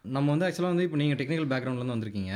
நம்ம வந்து ஆக்சுவலாக வந்து இப்போ நீங்கள் டெக்னிக்கல் பேக்ரவுண்ட்லேருந்து வந்திருக்கீங்க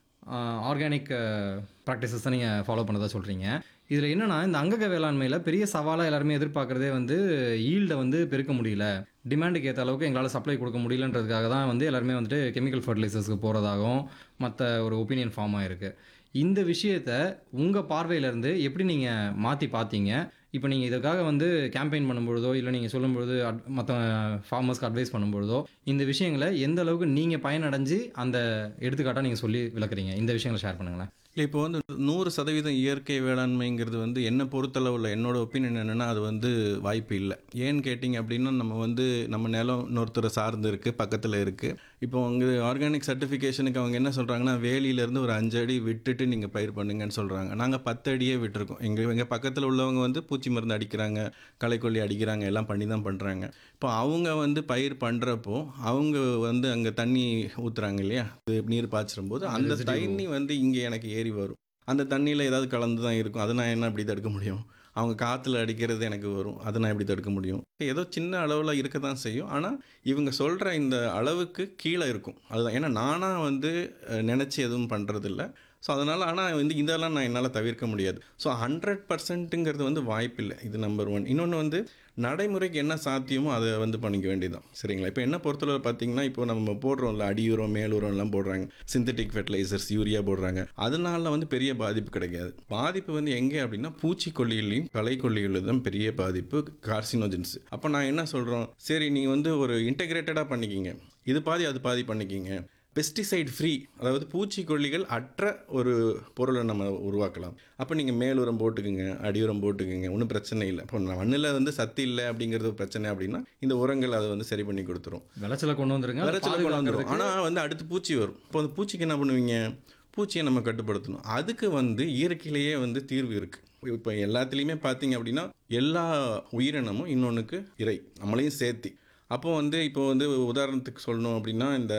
ஆர்கானிக் ப்ராக்டிசஸ் தான் நீங்கள் ஃபாலோ பண்ணதா சொல்கிறீங்க இதில் என்னென்னா இந்த அங்கக வேளாண்மையில் பெரிய சவாலாக எல்லாருமே எதிர்பார்க்குறதே வந்து ஈல்டை வந்து பெருக்க முடியல டிமாண்டுக்கு ஏற்ற அளவுக்கு எங்களால் சப்ளை கொடுக்க முடியலன்றதுக்காக தான் வந்து எல்லாருமே வந்துட்டு கெமிக்கல் ஃபர்டிலைசர்ஸ்க்கு போகிறதாகவும் மற்ற ஒரு ஒப்பீனியன் ஃபார்ம் ஆயிருக்கு இந்த விஷயத்த உங்கள் பார்வையிலேருந்து எப்படி நீங்கள் மாற்றி பார்த்தீங்க இப்போ நீங்கள் இதுக்காக வந்து கேம்பெயின் பண்ணும்பொழுதோ இல்லை நீங்கள் சொல்லும்பொழுது அட் மற்ற ஃபார்மர்ஸ்க்கு அட்வைஸ் பண்ணும்பொழுதோ இந்த விஷயங்களை எந்த அளவுக்கு நீங்கள் பயனடைஞ்சு அந்த எடுத்துக்காட்டாக நீங்கள் சொல்லி விளக்குறீங்க இந்த விஷயங்களை ஷேர் பண்ணுங்களேன் இல்லை இப்போ வந்து நூறு சதவீதம் இயற்கை வேளாண்மைங்கிறது வந்து என்னை பொறுத்தளவில் என்னோட ஒப்பீனியன் என்னென்னா அது வந்து வாய்ப்பு இல்லை ஏன்னு கேட்டிங்க அப்படின்னா நம்ம வந்து நம்ம நிலம் இன்னொருத்தரை சார்ந்து இருக்குது பக்கத்தில் இருக்குது இப்போ அங்கே ஆர்கானிக் சர்டிஃபிகேஷனுக்கு அவங்க என்ன சொல்கிறாங்கன்னா வேலியிலேருந்து ஒரு அஞ்சு அடி விட்டுட்டு நீங்கள் பயிர் பண்ணுங்கன்னு சொல்கிறாங்க நாங்கள் பத்து அடியே விட்டுருக்கோம் எங்கள் எங்கள் பக்கத்தில் உள்ளவங்க வந்து பூச்சி மருந்து அடிக்கிறாங்க களைக்கொல்லி அடிக்கிறாங்க எல்லாம் பண்ணி தான் பண்ணுறாங்க இப்போ அவங்க வந்து பயிர் பண்ணுறப்போ அவங்க வந்து அங்கே தண்ணி ஊற்றுறாங்க இல்லையா அது நீர் பாய்ச்சும் போது அந்த residue. தண்ணி வந்து இங்கே எனக்கு ஏறி வரும் அந்த தண்ணியில் ஏதாவது கலந்து தான் இருக்கும் அதை நான் என்ன அப்படி தடுக்க முடியும் அவங்க காற்றுல அடிக்கிறது எனக்கு வரும் அதை நான் எப்படி தடுக்க முடியும் ஏதோ சின்ன அளவில் இருக்க தான் செய்யும் ஆனால் இவங்க சொல்கிற இந்த அளவுக்கு கீழே இருக்கும் அதுதான் ஏன்னா நானாக வந்து நினச்சி எதுவும் பண்ணுறதில்ல ஸோ அதனால் ஆனால் வந்து இதெல்லாம் நான் என்னால் தவிர்க்க முடியாது ஸோ ஹண்ட்ரட் பர்சன்ட்டுங்கிறது வந்து வாய்ப்பில்லை இது நம்பர் ஒன் இன்னொன்று வந்து நடைமுறைக்கு என்ன சாத்தியமோ அதை வந்து பண்ணிக்க வேண்டியதுதான் சரிங்களா இப்போ என்ன பொறுத்தளவு பார்த்தீங்கன்னா இப்போ நம்ம போடுறோம்ல அடி உரம் மேல் உரம் எல்லாம் போடுறாங்க சிந்தட்டிக் ஃபெர்டிலைசர்ஸ் யூரியா போடுறாங்க அதனால வந்து பெரிய பாதிப்பு கிடைக்காது பாதிப்பு வந்து எங்கே அப்படின்னா பூச்சிக்கொல்லியிலையும் களைக்கொல்லிகளில் தான் பெரிய பாதிப்பு கார்சினோஜென்ஸ் அப்போ நான் என்ன சொல்கிறோம் சரி நீ வந்து ஒரு இன்டெகிரேட்டடாக பண்ணிக்கிங்க இது பாதி அது பாதி பண்ணிக்கிங்க பெஸ்டிசைட் ஃப்ரீ அதாவது பூச்சிக்கொல்லிகள் அற்ற ஒரு பொருளை நம்ம உருவாக்கலாம் அப்போ நீங்கள் மேலுரம் போட்டுக்குங்க அடியுரம் போட்டுக்குங்க ஒன்றும் பிரச்சனை இல்லை இப்போ மண்ணில் வந்து சத்து இல்லை அப்படிங்கிறது ஒரு பிரச்சனை அப்படின்னா இந்த உரங்கள் அதை வந்து சரி பண்ணி கொடுத்துரும் விளைச்சலை கொண்டு வந்துருங்க அதை விளைச்சல கொண்டு வந்துடும் பாதுகாக்கிறதுக்கு ஆனால் வந்து அடுத்து பூச்சி வரும் இப்போ அந்த பூச்சிக்கு என்ன பண்ணுவீங்க பூச்சியை நம்ம கட்டுப்படுத்தணும் அதுக்கு வந்து இயற்கையிலேயே வந்து தீர்வு இருக்குது இப்போ எல்லாத்துலேயுமே பார்த்தீங்க அப்படின்னா எல்லா உயிரினமும் இன்னொன்றுக்கு இறை நம்மளையும் சேர்த்தி அப்போ வந்து இப்போ வந்து உதாரணத்துக்கு சொல்லணும் அப்படின்னா இந்த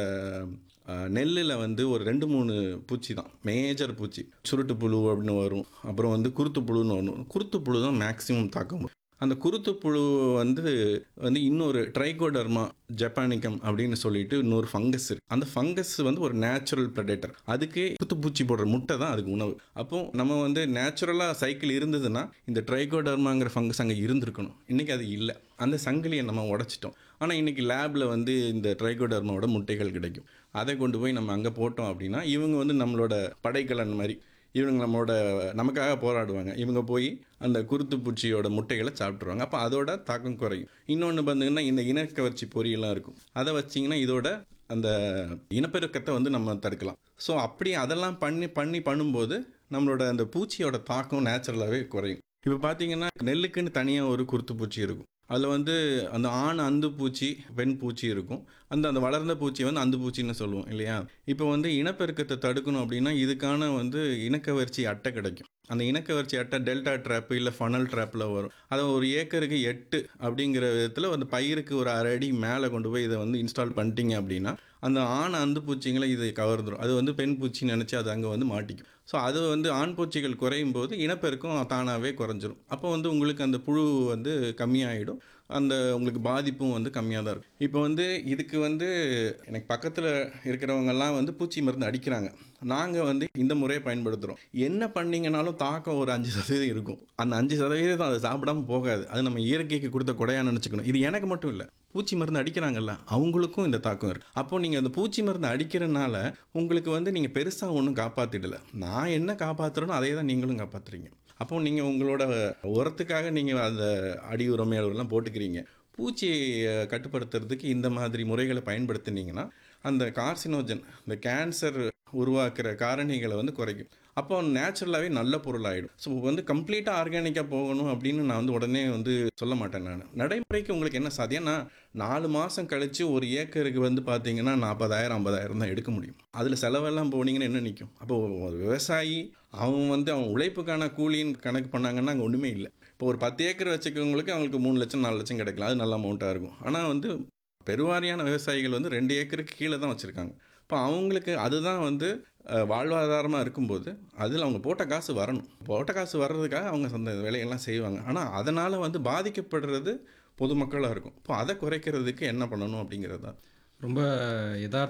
நெல்லில் வந்து ஒரு ரெண்டு மூணு பூச்சி தான் மேஜர் பூச்சி சுருட்டு புழு அப்படின்னு வரும் அப்புறம் வந்து குருத்து புழுன்னு வரும் குருத்து புழு தான் மேக்ஸிமம் தாக்கம் அந்த குருத்து புழு வந்து வந்து இன்னொரு ட்ரைகோடர்மா ஜப்பானிக்கம் அப்படின்னு சொல்லிட்டு இன்னொரு ஃபங்கஸ் இருக்கு அந்த ஃபங்கஸ் வந்து ஒரு நேச்சுரல் ப்ரெடேட்டர் அதுக்கு குத்துப்பூச்சி போடுற முட்டை தான் அதுக்கு உணவு அப்போ நம்ம வந்து நேச்சுரலாக சைக்கிள் இருந்ததுன்னா இந்த ட்ரைகோடர்மாங்கிற ஃபங்கஸ் அங்கே இருந்திருக்கணும் இன்னைக்கு அது இல்லை அந்த சங்கிலியை நம்ம உடைச்சிட்டோம் ஆனால் இன்னைக்கு லேபில் வந்து இந்த ட்ரைகோடர்மாவோட முட்டைகள் கிடைக்கும் அதை கொண்டு போய் நம்ம அங்கே போட்டோம் அப்படின்னா இவங்க வந்து நம்மளோட படைக்கலன் மாதிரி இவங்க நம்மளோட நமக்காக போராடுவாங்க இவங்க போய் அந்த குருத்து பூச்சியோட முட்டைகளை சாப்பிட்ருவாங்க அப்போ அதோட தாக்கம் குறையும் இன்னொன்று பார்த்தீங்கன்னா இந்த இனக்கவர்ச்சி பொரியெல்லாம் இருக்கும் அதை வச்சிங்கன்னா இதோட அந்த இனப்பெருக்கத்தை வந்து நம்ம தடுக்கலாம் ஸோ அப்படி அதெல்லாம் பண்ணி பண்ணி பண்ணும்போது நம்மளோட அந்த பூச்சியோட தாக்கம் நேச்சுரலாகவே குறையும் இப்போ பார்த்தீங்கன்னா நெல்லுக்குன்னு தனியாக ஒரு குருத்து பூச்சி இருக்கும் அதில் வந்து அந்த ஆண் அந்து பூச்சி பெண் பூச்சி இருக்கும் அந்த அந்த வளர்ந்த பூச்சி வந்து அந்து பூச்சின்னு சொல்லுவோம் இல்லையா இப்போ வந்து இனப்பெருக்கத்தை தடுக்கணும் அப்படின்னா இதுக்கான வந்து இனக்கவர்ச்சி அட்டை கிடைக்கும் அந்த இனக்கவர்ச்சி அட்டை டெல்டா ட்ராப் இல்லை ஃபனல் ட்ராப்பில் வரும் அதை ஒரு ஏக்கருக்கு எட்டு அப்படிங்கிற விதத்தில் அந்த பயிருக்கு ஒரு அரை அடி மேலே கொண்டு போய் இதை வந்து இன்ஸ்டால் பண்ணிட்டீங்க அப்படின்னா அந்த ஆண் அந்து பூச்சிங்களை இது கவர்ந்துடும் அது வந்து பெண் பூச்சின்னு நினச்சி அது அங்கே வந்து மாட்டிக்கும் ஸோ அது வந்து ஆண் பூச்சிகள் குறையும் போது இனப்பெருக்கம் தானாகவே குறைஞ்சிரும் அப்போ வந்து உங்களுக்கு அந்த புழு வந்து கம்மியாயிடும் அந்த உங்களுக்கு பாதிப்பும் வந்து கம்மியாக தான் இருக்கும் இப்போ வந்து இதுக்கு வந்து எனக்கு பக்கத்தில் இருக்கிறவங்கெல்லாம் வந்து பூச்சி மருந்து அடிக்கிறாங்க நாங்கள் வந்து இந்த முறையை பயன்படுத்துகிறோம் என்ன பண்ணீங்கனாலும் தாக்கம் ஒரு அஞ்சு சதவீதம் இருக்கும் அந்த அஞ்சு சதவீதம் அதை சாப்பிடாம போகாது அது நம்ம இயற்கைக்கு கொடுத்த கொடையாக நினச்சிக்கணும் இது எனக்கு மட்டும் இல்லை பூச்சி மருந்து அடிக்கிறாங்கல்ல அவங்களுக்கும் இந்த தாக்கம் இருக்குது அப்போ நீங்கள் அந்த பூச்சி மருந்து அடிக்கிறனால உங்களுக்கு வந்து நீங்கள் பெருசாக ஒன்றும் காப்பாற்றிடல நான் என்ன காப்பாற்றுறேனோ அதே தான் நீங்களும் காப்பாற்றுறீங்க அப்போ நீங்கள் உங்களோட உரத்துக்காக நீங்கள் அந்த அடி உரம் மேலெல்லாம் போட்டுக்கிறீங்க பூச்சியை கட்டுப்படுத்துறதுக்கு இந்த மாதிரி முறைகளை பயன்படுத்தினீங்கன்னா அந்த கார்சினோஜன் இந்த கேன்சர் உருவாக்குற காரணிகளை வந்து குறைக்கும் அப்போ நேச்சுரலாகவே நல்ல பொருளாயிடும் ஸோ வந்து கம்ப்ளீட்டாக ஆர்கானிக்காக போகணும் அப்படின்னு நான் வந்து உடனே வந்து சொல்ல மாட்டேன் நான் நடைமுறைக்கு உங்களுக்கு என்ன சாத்தியம்னா நாலு மாதம் கழித்து ஒரு ஏக்கருக்கு வந்து பார்த்தீங்கன்னா நாற்பதாயிரம் ஐம்பதாயிரம் தான் எடுக்க முடியும் அதில் செலவெல்லாம் போனீங்கன்னா என்ன நிற்கும் அப்போ ஒரு விவசாயி அவன் வந்து அவன் உழைப்புக்கான கூலின்னு கணக்கு பண்ணாங்கன்னா அங்கே ஒன்றுமே இல்லை இப்போ ஒரு பத்து ஏக்கர் வச்சுக்கவங்களுக்கு அவங்களுக்கு மூணு லட்சம் நாலு லட்சம் கிடைக்கலாம் அது நல்ல அமௌண்ட்டாக இருக்கும் ஆனால் வந்து பெருவாரியான விவசாயிகள் வந்து ரெண்டு ஏக்கருக்கு கீழே தான் வச்சுருக்காங்க இப்போ அவங்களுக்கு அதுதான் வந்து வாழ்வாதாரமாக இருக்கும்போது அதில் அவங்க போட்ட காசு வரணும் போட்ட காசு வர்றதுக்காக அவங்க அந்த வேலையெல்லாம் செய்வாங்க ஆனால் அதனால் வந்து பாதிக்கப்படுறது பொதுமக்களாக இருக்கும் இப்போ அதை குறைக்கிறதுக்கு என்ன பண்ணணும் அப்படிங்கிறது தான் ரொம்ப யதார்த்த